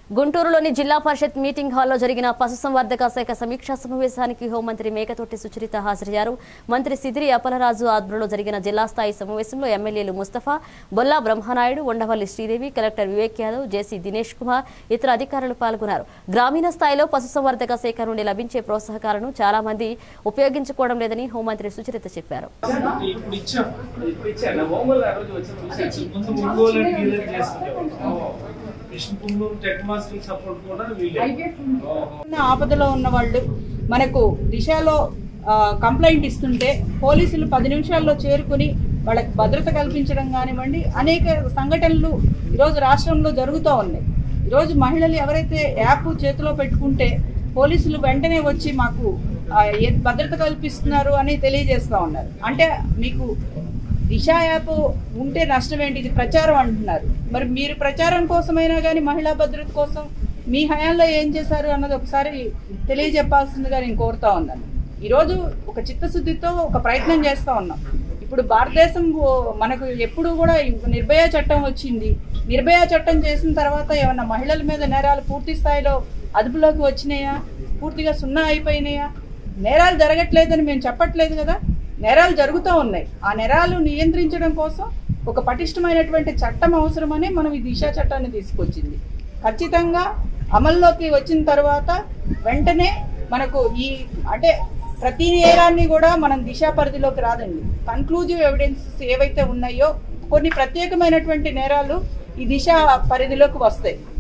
గుంటూరులోని జిల్లా పరిషత్ మీటింగ్ హాల్లో జరిగిన పశుసంవర్ధక శాఖ సమీక్షా సమావేశానికి హోంమంత్రి మేకతోటి సుచరిత హాజరయ్యారు మంత్రి సిదిరి అప్పలరాజు ఆధ్వర్యంలో జరిగిన జిల్లా స్థాయి సమావేశంలో ఎమ్మెల్యేలు ముస్తఫా బొల్లా బ్రహ్మనాయుడు ఉండవల్లి శ్రీదేవి కలెక్టర్ వివేక్ యాదవ్ జేసీ దినేష్ కుమార్ ఇతర అధికారులు పాల్గొన్నారు గ్రామీణ స్థాయిలో పశుసంవర్ధక శాఖ నుండి లభించే ప్రోత్సాహకాలను చాలా మంది ఉపయోగించుకోవడం లేదని హోంమంత్రి సుచరిత చెప్పారు ఇప్పుడు ఇచ్చాం ఇప్పుడు ఇచ్చాను నా ఒంగోలు ఆ రోజు వచ్చి చూసి ముందు ఒంగోలు అని డీలర్ చేస్తుండే మిషన్ పుంగూరు టెక్ మాస్టర్ సపోర్ట్ కూడా వీళ్ళే ఉన్న ఆపదలో ఉన్న వాళ్ళు మనకు దిశలో ఆ, కంప్లైంట్ ఇస్తుంటే పోలీసులు పది నిమిషాల్లో చేరుకుని వాళ్ళకి భద్రత కల్పించడం కానివ్వండి అనేక సంఘటనలు ఈరోజు రాష్ట్రంలో జరుగుతూ ఉన్నాయి ఈరోజు మహిళలు ఎవరైతే యాప్ చేతిలో పెట్టుకుంటే పోలీసులు వెంటనే వచ్చి మాకు ఆ, ఏ భద్రత కల్పిస్తున్నారు అని తెలియజేస్తూ ఉన్నారు అంటే మీకు దిశ యాప్ ఉంటే నష్టం ఏంటి ఇది ప్రచారం అంటున్నారు మరి మీరు ప్రచారం కోసమైనా కానీ మహిళా భద్రత కోసం మీ హయాంలో ఏం చేశారు అన్నది ఒకసారి తెలియజెప్పాల్సిందిగా నేను కోరుతా ఉన్నాను ఈరోజు ఒక చిత్తశుద్ధితో ఒక ప్రయత్నం చేస్తూ ఉన్నాం ఇప్పుడు భారతదేశం ఓ- మనకు ఎప్పుడు కూడా ఈ నిర్భయ చట్టం వచ్చింది నిర్భయ చట్టం చేసిన తర్వాత ఏమన్నా మహిళల మీద నేరాలు పూర్తి స్థాయిలో అదుపులోకి వచ్చినాయా పూర్తిగా సున్నా అయిపోయినాయా నేరాలు జరగట్లేదని మేము చెప్పట్లేదు కదా నేరాలు జరుగుతూ ఉన్నాయి ఆ నేరాలు నియంత్రించడం కోసం ఒక పటిష్టమైనటువంటి చట్టం అవసరమని మనం ఈ దిశా చట్టాన్ని తీసుకొచ్చింది ఖచ్చితంగా అమల్లోకి వచ్చిన తర్వాత వెంటనే మనకు ఈ అంటే ప్రతి నేరాన్ని కూడా మనం దిశ పరిధిలోకి రాదండి కన్క్లూజివ్ ఎవిడెన్సెస్ ఏవైతే ఉన్నాయో కొన్ని ప్రత్యేకమైనటువంటి నేరాలు ఈ దిశ పరిధిలోకి వస్తాయి